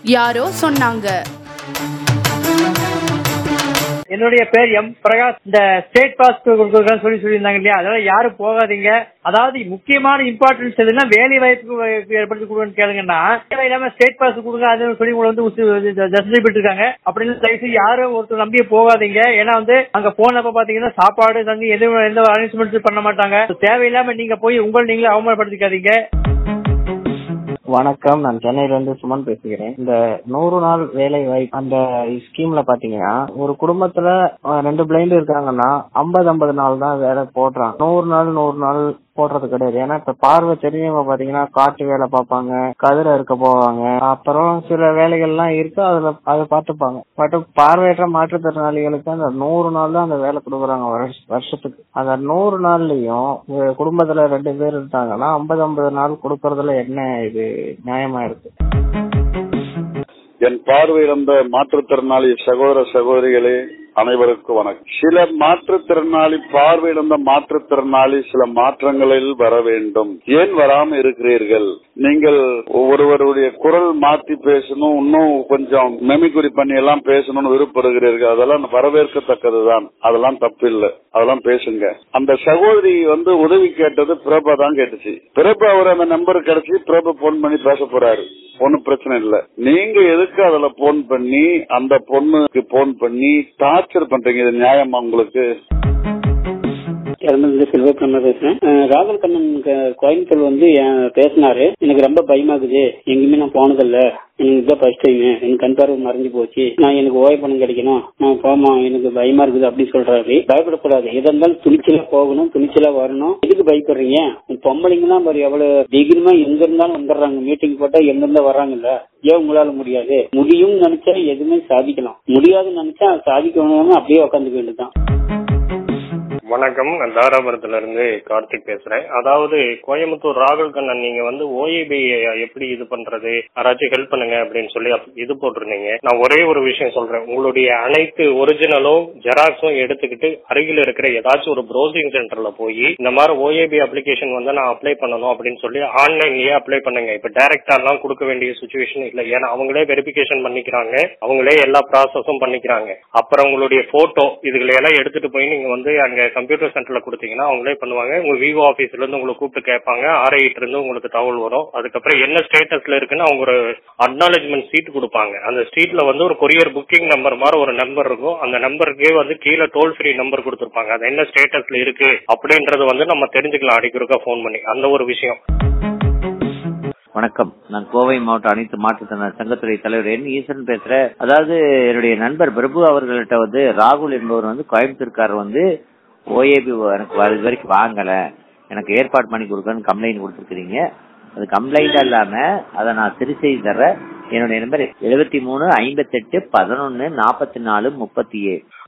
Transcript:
யாரோ சொன்னாங்க என்னுடைய பேர் எம் பிரகாஷ் இந்த ஸ்டேட் பாஸ் கொடுக்குறதுன்னு சொல்லி சொல்லியிருந்தாங்க இல்லையா அதனால யாரும் போகாதீங்க அதாவது முக்கியமான இம்பார்ட்டன்ஸ் எதுனா வேலை வாய்ப்பு ஏற்படுத்தி கொடுங்கன்னு கேளுங்கன்னா வேலை இல்லாம ஸ்டேட் பாஸ் கொடுங்க அதுன்னு சொல்லி உங்களை வந்து ஜஸ்டிஃபைட் இருக்காங்க அப்படின்னு தயவுசெய்து யாரும் ஒருத்தர் நம்பியே போகாதீங்க ஏன்னா வந்து அங்க போனப்ப பாத்தீங்கன்னா சாப்பாடு தங்கி எதுவும் எந்த அரேஞ்ச்மெண்ட்ஸ் பண்ண மாட்டாங்க தேவையில்லாம நீங்க போய் உங்களை நீங்களே அவமானப்படுத்திக்காதீங்க வணக்கம் நான் சென்னையில இருந்து சுமன் பேசுகிறேன் இந்த நூறு நாள் வேலை வாய்ப்பு அந்த ஸ்கீம்ல பாத்தீங்கன்னா ஒரு குடும்பத்துல அஹ், ரெண்டு பிளைண்ட் இருக்காங்கன்னா ஐம்பது ஐம்பது நாள் தான் வேலை போடுறாங்க நூறு நாள் நூறு நாள் போடுறது கிடையாது ஏன்னா இப்ப பார்வை தெரிஞ்சவங்க பாத்தீங்கன்னா காட்டு வேலை பார்ப்பாங்க கதிரை இருக்க போவாங்க அப்புறம் சில வேலைகள்லாம் இருக்கு அதுல அதை பார்த்துப்பாங்க பட் பார்வையற்ற மாற்றுத்திறனாளிகளுக்கு அந்த நூறு நாள் தான் அந்த வேலை கொடுக்குறாங்க வருஷ- வருஷத்துக்கு அந்த நூறு நாள்லயும் ஒரு குடும்பத்துல ரெண்டு பேர் இருந்தாங்கன்னா ஐம்பது ஐம்பது நாள் கொடுக்கறதுல என்ன இது நியாயமா இருக்கு என் பார்வை இழந்த மாற்றுத்திறனாளி சகோதர சகோதரிகளே அனைவருக்கும் வணக்கம் சில மாற்றுத்திறனாளி பார்வை இழந்த மாற்றுத்திறனாளி சில மாற்றங்களில் வர வேண்டும் ஏன் வராம இருக்கிறீர்கள் நீங்கள் ஒருவருடைய குரல் மாத்தி பேசணும் இன்னும் கொஞ்சம் மெமிகுரி பண்ணி எல்லாம் பேசணும்னு விருப்பப்படுகிறீர்கள் அதெல்லாம் வரவேற்கத்தக்கதுதான் அதெல்லாம் தப்பில்லை அதெல்லாம் பேசுங்க அந்த சகோதரி வந்து உதவி கேட்டது பிரபா தான் கேட்டுச்சு பிரபா அவர் அந்த நம்பர் கிடைச்சி பிரபா போன் பண்ணி பேச போறாரு ஒன்னும் பிரச்சனை இல்ல நீங்க எதுக்கு அதுல போன் பண்ணி அந்த பொண்ணுக்கு போன் பண்ணி டார்ச்சர் பண்றீங்க இது நியாயமா உங்களுக்கு இருந்து செல்வக்கண்ண பேசுறேன் அஹ் ராகுல் கண்ணன் க- கோயம்புத்தூர் வந்து என் பேசினாரு எனக்கு ரொம்ப பயமாகுது எங்கேயுமே நான் போனதில்ல எனக்கு இதான் ஃபர்ஸ்ட் டைம் எனக்கு கண் பார்வை மறைஞ்சு போச்சு நான் எனக்கு ஓய்வு பணம் கிடைக்கணும் நான் போமா எனக்கு பயமா இருக்குது அப்படின்னு சொல்றாரு பயப்படக்கூடாது எதா இருந்தாலும் துணிச்சலா போகணும் துணிச்சலா வரணும் எதுக்கு பயப்படுறீங்க பொம்பளைங்க தான் பாரு எவ்வளவு திகிரமா எங்க இருந்தாலும் வந்துடுறாங்க மீட்டிங் போட்டா எங்க இருந்தா வர்றாங்கல்ல ஏன் உங்களால முடியாது முடியும் நினைச்சா எதுவுமே சாதிக்கலாம் முடியாதுன்னு நினைச்சா சாதிக்கணும் அப்படியே உட்காந்துக்க வேண்டியதுதான் வணக்கம் நான் தாராபுரத்துல இருந்து கார்த்திக் பேசுறேன் அதாவது கோயம்புத்தூர் ராகுல் கண்ணன் நீங்க வந்து ஓஏபி எப்படி இது பண்றது யாராச்சும் ஹெல்ப் பண்ணுங்க அப்படின்னு சொல்லி அப்- இது போட்டிருந்தீங்க நான் ஒரே ஒரு விஷயம் சொல்றேன் உங்களுடைய அனைத்து ஒரிஜினலும் ஜெராக்ஸும் எடுத்துக்கிட்டு அருகில் இருக்கிற ஏதாச்சும் ஒரு ப்ரௌசிங் சென்டர்ல போய் இந்த மாதிரி ஓஏபி அப்ளிகேஷன் வந்து நான் அப்ளை பண்ணணும் அப்படின்னு சொல்லி ஆன்லைன்லயே அப்ளை பண்ணுங்க இப்ப டைரக்டா எல்லாம் கொடுக்க வேண்டிய சுச்சுவேஷன் இல்ல ஏன்னா அவங்களே வெரிபிகேஷன் பண்ணிக்கிறாங்க அவங்களே எல்லா ப்ராசஸும் பண்ணிக்கிறாங்க அப்புறம் உங்களுடைய போட்டோ இதுகளை எல்லாம் எடுத்துட்டு போய் நீங்க வந்து அங்க கம்ப்யூட்டர் சென்டர்ல கொடுத்தீங்கன்னா அவங்களே பண்ணுவாங்க உங்க விவோ ஆபீஸ்ல இருந்து உங்களுக்கு கூப்பிட்டு கேட்பாங்க ஆர்ஐட்டு இருந்து உங்களுக்கு தகவல் வரும் அதுக்கப்புறம் என்ன ஸ்டேட்டஸ்ல இருக்குன்னு அவங்க ஒரு அக்னாலஜ்மெண்ட் சீட் கொடுப்பாங்க அந்த ஸ்ட்ரீட்ல வந்து ஒரு கொரியர் புக்கிங் நம்பர் மாதிரி ஒரு நம்பர் இருக்கும் அந்த நம்பருக்கே வந்து கீழே டோல் ஃப்ரீ நம்பர் கொடுத்துருப்பாங்க அது என்ன ஸ்டேட்டஸ்ல இருக்கு அப்படின்றது வந்து நம்ம தெரிஞ்சுக்கலாம் அடிக்கிறக்க ஃபோன் பண்ணி அந்த ஒரு விஷயம் வணக்கம் நான் கோவை மாவட்ட அனைத்து மாற்றுத்திறனாளர் சங்கத்துறை தலைவர் என் ஈசன் பேசுறேன் அதாவது என்னுடைய நண்பர் பிரபு அவர்கள்ட்ட வந்து ராகுல் என்பவர் வந்து கோயம்புத்தூர்காரர் வந்து ஓஏபி எனக்கு வ- இது வரைக்கும் வாங்கல எனக்கு ஏற்பாடு பண்ணி கொடுக்கன்னு கம்ப்ளைண்ட் கொடுத்துருக்கீங்க அது கம்ப்ளைண்ட் இல்லாம அதை நான் சரி செய்து தர்றேன் என்னுடைய நம்பர் எழுபத்தி மூணு ஐம்பத்தெட்டு பதினொன்னு நாற்பத்தி நாலு முப்பத்தி ஏழு